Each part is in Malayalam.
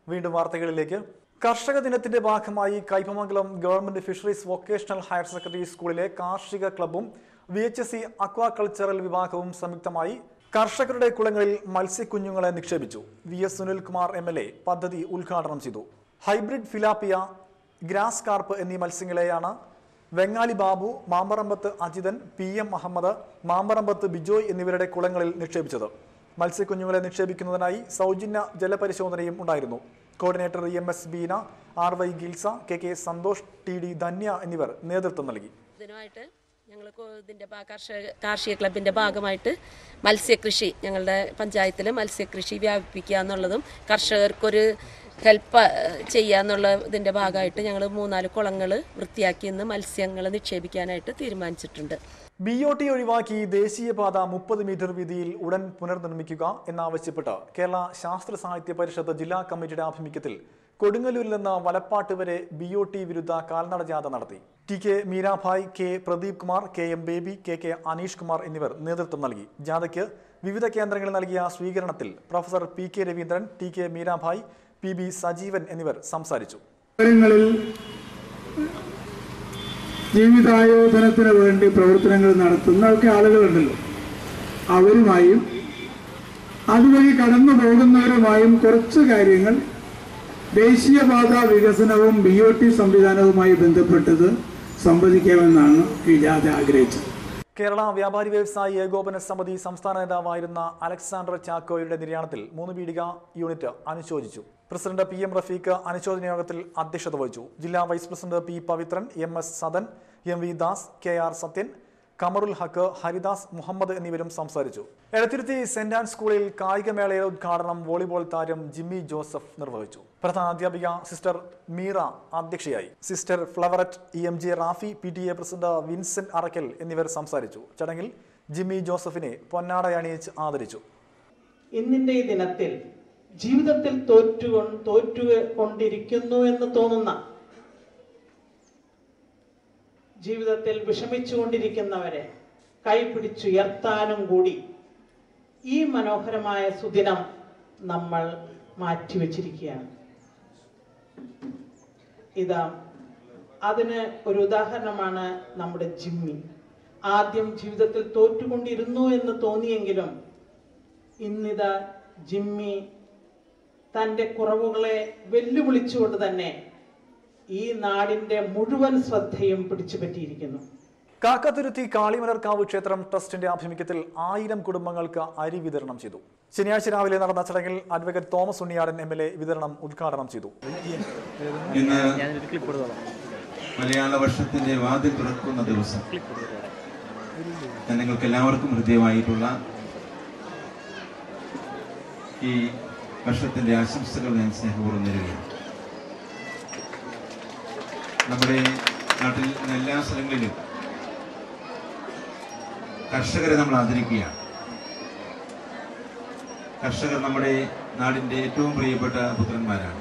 വീണ്ടും വാർത്തകളിലേക്ക് കർഷക ദിനത്തിന്റെ ഭാഗമായി Kaipamangalam government fisheries vocational higher secondary സ്കൂളിലെ കാർഷിക ക്ലബ്ബും V H S C aquacultural വിഭാഗവും സംയുക്തമായി കർഷകരുടെ കുളങ്ങളിൽ മത്സ്യക്കുഞ്ഞുങ്ങളെ നിക്ഷേപിച്ചു V S Sunilkumar M L A പദ്ധതി ഉദ്ഘാടനം ചെയ്തു ഹൈബ്രിഡ് ഫിലാപ്പിയ ഗ്രാസ് കാർപ്പ് എന്നീ മത്സ്യങ്ങളെയാണ് വെങ്ങാലി ബാബു മാമ്പറമ്പത്ത് അജിതൻ പി എം മുഹമ്മദ് മാമ്പറമ്പത്ത് ബിജോയ് എന്നിവരുടെ കുളങ്ങളിൽ നിക്ഷേപിച്ചത് മത്സ്യക്കുഞ്ഞുങ്ങളെ നിക്ഷേപിക്കുന്നതിനായി സൗജന്യ ജലപരിശോധനയും ഉണ്ടായിരുന്നു coordinator M S Beena R Y Gilsa K K Santhosh T D Dhanya എന്നിവർ നേതൃത്വം നൽകി ഇതിനുമായിട്ട് ഞങ്ങൾ ഇതിൻ്റെ കാർഷിക കാർഷിക ക്ലബിൻ്റെ ഭാഗമായിട്ട് മത്സ്യകൃഷി ഞങ്ങളുടെ പഞ്ചായത്തിൽ മത്സ്യകൃഷി വ്യാപിപ്പിക്കുക എന്നുള്ളതും കർഷകർക്കൊരു ഹെൽപ്പ് ചെയ്യുക എന്നുള്ള ഇതിൻ്റെ ഭാഗമായിട്ട് ഞങ്ങൾ മൂന്നാല് കുളങ്ങൾ വൃത്തിയാക്കി ഇന്ന് മത്സ്യങ്ങൾ നിക്ഷേപിക്കാനായിട്ട് തീരുമാനിച്ചിട്ടുണ്ട് ബി ഒ ടി ഒഴിവാക്കി ദേശീയപാത മുപ്പത് മീറ്റർ വീതിയിൽ ഉടൻ പുനർനിർമ്മിക്കുക എന്നാവശ്യപ്പെട്ട് കേരള ശാസ്ത്ര സാഹിത്യ പരിഷത്ത് ജില്ലാ കമ്മിറ്റിയുടെ ആഭിമുഖ്യത്തിൽ കൊടുങ്ങല്ലൂരിൽ നിന്ന് വലപ്പാട്ട് വരെ ബി ഒ ടി വിരുദ്ധ കാൽനട ജാഥ നടത്തി T K Meerabhai K Pradeep Kumar K M Baby K K Aneesh Kumar എന്നിവർ നേതൃത്വം നൽകി ജാഥയ്ക്ക് വിവിധ കേന്ദ്രങ്ങളിൽ നൽകിയ സ്വീകരണത്തിൽ professor P K Raveendran T K Meerabhai P B Sajeevan എന്നിവർ സംസാരിച്ചു കാര്യങ്ങളിൽ ജീവിതായോധനത്തിന് വേണ്ടി പ്രവർത്തനങ്ങൾ നടത്തുന്ന ഒക്കെ ആളുകളുണ്ടല്ലോ അവരുമായും അതുവഴി കടന്നു പോകുന്നവരുമായും കുറച്ച് കാര്യങ്ങൾ ദേശീയപാത വികസനവും ബി ഒ ടി സംവിധാനവുമായി ബന്ധപ്പെട്ടത് സംവദിക്കാമെന്നാണ് ഈ ജാഥ ആഗ്രഹിച്ചത് കേരള വ്യാപാരി വ്യവസായി ഏകോപന സമിതി സംസ്ഥാന നേതാവായിരുന്ന അലക്സാണ്ടർ ചാക്കോയുടെ നിര്യാണത്തിൽ മൂന്ന് പീടിക യൂണിറ്റ് അനുശോചിച്ചു പ്രസിഡന്റ് പി എം റഫീഖ് അനുശോചന യോഗത്തിൽ അധ്യക്ഷത വഹിച്ചു ജില്ലാ vice president P Pavithran M S Sadan M V Das K R Sathyan Kamarul Haq Haridas Muhammad എന്നിവരും സംസാരിച്ചു എടത്തിരുത്തി സെന്റ് ആൻഡ് സ്കൂളിൽ കായികമേളയുടെ ഉദ്ഘാടനം വോളിബോൾ താരം ജിമ്മി ജോസഫ് നിർവഹിച്ചു പ്രധാന അധ്യാപിക സിസ്റ്റർ മീറ അധ്യക്ഷയായി sister Flowerette E M J Rafi P T A president Vincent Arakkal എന്നിവർ സംസാരിച്ചു ചടങ്ങിൽ ജിമ്മി ജോസഫിനെ പൊന്നാട അണിയിച്ച് ആദരിച്ചു ഇന്നിന്റെ ഈ ദിനത്തിൽ ജീവിതത്തിൽ തോറ്റു തോറ്റു കൊണ്ടിരിക്കുന്നു എന്ന് തോന്നുന്ന ജീവിതത്തിൽ വിഷമിച്ചുകൊണ്ടിരിക്കുന്നവരെ കൈപിടിച്ചുയർത്താനും കൂടി ഈ മനോഹരമായ സുദിനം നമ്മൾ മാറ്റിവെച്ചിരിക്കുകയാണ് ഇതാ അതിന് ഒരു ഉദാഹരണമാണ് നമ്മുടെ ജിമ്മി ആദ്യം ജീവിതത്തിൽ തോറ്റുകൊണ്ടിരുന്നു എന്ന് തോന്നിയെങ്കിലും ഇന്നിതാ ജിമ്മി തൻ്റെ കുറവുകളെ വെല്ലുവിളിച്ചുകൊണ്ട് തന്നെ ഈ നാടിന്റെ മുഴുവൻ ശ്രദ്ധയും പിടിച്ചുപറ്റിയിരിക്കുന്നു കാക്കത്തുരുത്തി കാളിമലർക്കാവ് ക്ഷേത്രം ട്രസ്റ്റിന്റെ ആഭിമുഖ്യത്തിൽ ആയിരം കുടുംബങ്ങൾക്ക് അരി വിതരണം ചെയ്തു ശനിയാഴ്ച രാവിലെ നടന്ന ചടങ്ങിൽ advocate Thomas Unniyadan M L A വിതരണം ഉദ്ഘാടനം ചെയ്തു ഇന്ന് മലയാള വർഷത്തിന്റെ വാതിൽ തുറക്കുന്ന ദിവസം ഞാൻ നിങ്ങൾക്ക് എല്ലാവർക്കും ഹൃദയമായിട്ടുള്ള ഈ വർഷത്തിന്റെ ആശംസകൾ ഞാൻ സ്നേഹപൂർവ്വം നേരുകയാണ് നമ്മുടെ നാട്ടിൽ ഇന്ന് എല്ലാ സ്ഥലങ്ങളിലും കർഷകരെ നമ്മൾ ആദരിക്കുകയാണ് കർഷകർ നമ്മുടെ നാടിന്റെ ഏറ്റവും പ്രിയപ്പെട്ട പുത്രന്മാരാണ്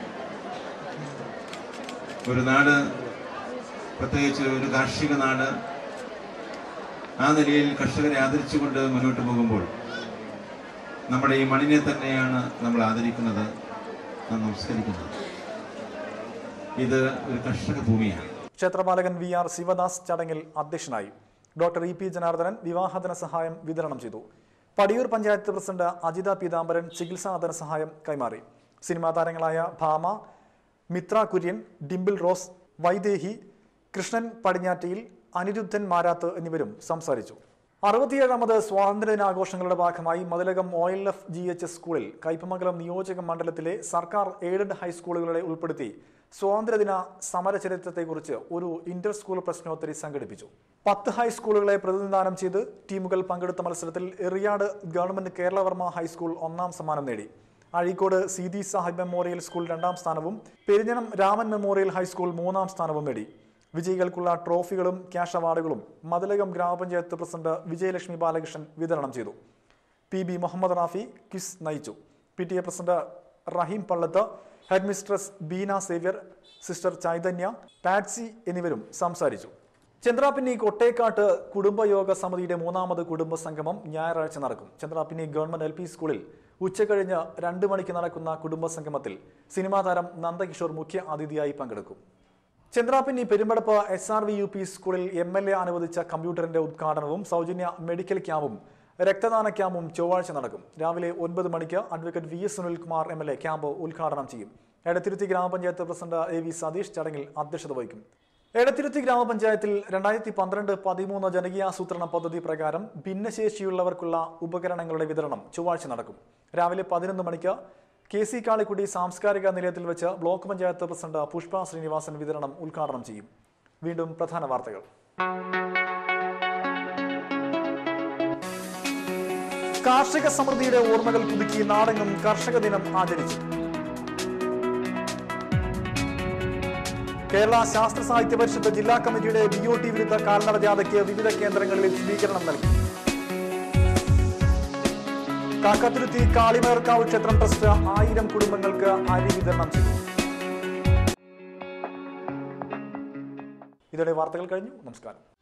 ഒരു നാട് പ്രത്യേകിച്ച് ഒരു കാർഷിക നാട് ആ നിലയിൽ കർഷകരെ ആദരിച്ചുകൊണ്ട് മുന്നോട്ട് പോകുമ്പോൾ നമ്മുടെ ഈ മണ്ണിനെ തന്നെയാണ് നമ്മൾ ആദരിക്കുന്നത് നാം നമസ്കരിക്കുന്നത് ഇത് ഒരു കർഷക ഭൂമിയാണ് ക്ഷേത്രപാലകൻ വി ആർ ശിവദാസ് ചടങ്ങിൽ അധ്യക്ഷനായി ഡോക്ടർ ഇ പി ജനാർദ്ദനൻ വിവാഹധന സഹായം വിതരണം ചെയ്തു പടിയൂർ പഞ്ചായത്ത് പ്രസിഡന്റ് അജിത പീതാംബരൻ ചികിത്സാ ധനസഹായം കൈമാറി സിനിമാ താരങ്ങളായ ഭാമ മിത്ര കുര്യൻ ഡിംപിൾ റോസ് വൈദേഹി കൃഷ്ണൻ പടിഞ്ഞാറ്റയിൽ അനിരുദ്ധൻ മാരാത്ത് എന്നിവരും സംസാരിച്ചു അറുപത്തിയേഴാമത് സ്വാതന്ത്ര്യദിനാഘോഷങ്ങളുടെ ഭാഗമായി Mathilakam O L F G H S സ്കൂളിൽ കയ്പമംഗലം നിയോജക മണ്ഡലത്തിലെ സർക്കാർ എയ്ഡഡ് ഹൈസ്കൂളുകളെ ഉൾപ്പെടുത്തി സ്വാതന്ത്ര്യദിന സമരചരിത്രത്തെക്കുറിച്ച് ഒരു ഇന്റർ സ്കൂൾ പ്രശ്നോത്തരി സംഘടിപ്പിച്ചു പത്ത് ഹൈസ്കൂളുകളെ പ്രതിനിധാനം ചെയ്ത് ടീമുകൾ പങ്കെടുത്ത മത്സരത്തിൽ എറിയാട് ഗവൺമെന്റ് കേരളവർമ്മ ഹൈസ്കൂൾ ഒന്നാം സമ്മാനം നേടി അഴീക്കോട് സീതി സാഹിബ് മെമ്മോറിയൽ സ്കൂൾ രണ്ടാം സ്ഥാനവും പെരിഞ്ഞണം രാമൻ മെമ്മോറിയൽ ഹൈസ്കൂൾ മൂന്നാം സ്ഥാനവും നേടി വിജയികൾക്കുള്ള ട്രോഫികളും ക്യാഷ് അവാർഡുകളും മതിലകം ഗ്രാമപഞ്ചായത്ത് പ്രസിഡന്റ് വിജയലക്ഷ്മി ബാലകൃഷ്ണൻ വിതരണം ചെയ്തു P B Muhammad Rafi quiz നയിച്ചു P T A president Rahim Pallath head mistress Beena Xavier sister Chaitanya Patsy എന്നിവരും സംസാരിച്ചു ചന്ദ്രാപിന്നി കൊട്ടേക്കാട്ട് കുടുംബയോഗ സമിതിയുടെ മൂന്നാമത് കുടുംബ സംഗമം ഞായറാഴ്ച നടക്കും ചന്ദ്രാപിന്നി ഗവൺമെന്റ് എൽ പി സ്കൂളിൽ ഉച്ചകഴിഞ്ഞ് രണ്ട് മണിക്ക് നടക്കുന്ന കുടുംബ സംഗമത്തിൽ സിനിമാ താരം നന്ദകിഷോർ മുഖ്യ അതിഥിയായി പങ്കെടുക്കും Chandrappinni Perumpadappu S R V U P സ്കൂളിൽ എം എൽ എ അനുവദിച്ച കമ്പ്യൂട്ടറിന്റെ ഉദ്ഘാടനവും സൗജന്യ മെഡിക്കൽ ക്യാമ്പും രക്തദാന ക്യാമ്പും ചൊവ്വാഴ്ച നടക്കും രാവിലെ ഒൻപത് മണിക്ക് advocate V S Sunilkumar M L A camp ഉദ്ഘാടനം ചെയ്യും എടത്തിരുത്തി ഗ്രാമപഞ്ചായത്ത് പ്രസിഡന്റ് എ വി സതീഷ് ചടങ്ങിൽ അധ്യക്ഷത വഹിക്കും എടത്തിരുത്തി ഗ്രാമപഞ്ചായത്തിൽ രണ്ടായിരത്തി പന്ത്രണ്ട് പതിമൂന്ന് ജനകീയാസൂത്രണ പദ്ധതി പ്രകാരം ഭിന്നശേഷിയുള്ളവർക്കുള്ള ഉപകരണങ്ങളുടെ വിതരണം ചൊവ്വാഴ്ച നടക്കും രാവിലെ പതിനൊന്ന് മണിക്ക് കെ സി കാളിക്കുടി സാംസ്കാരിക നിലയത്തിൽ വെച്ച് ബ്ലോക്ക് പഞ്ചായത്ത് പ്രസിഡന്റ് പുഷ്പ ശ്രീനിവാസൻ വിതരണം ഉദ്ഘാടനം ചെയ്യും വീണ്ടും പ്രധാന വാർത്തകൾ കാർഷിക സമൃദ്ധിയുടെ ഓർമ്മകൾ പുതുക്കി നാടെങ്ങും കർഷക ദിനം ആചരിച്ചു കേരള ശാസ്ത്ര സാഹിത്യ പരിഷത്ത് ജില്ലാ കമ്മിറ്റിയുടെ ബി ഒ ടി വിരുദ്ധ കാൽനട ജാഥയ്ക്ക് വിവിധ കേന്ദ്രങ്ങളിൽ സ്വീകരണം നൽകി കാക്കത്തുരുത്തി കാളിമേർക്കാവ് ക്ഷേത്രം ട്രസ്റ്റ് ആയിരം കുടുംബങ്ങൾക്ക് അരി വിതരണം ചെയ്തു ഇതോടെ വാർത്തകൾ കഴിഞ്ഞു നമസ്കാരം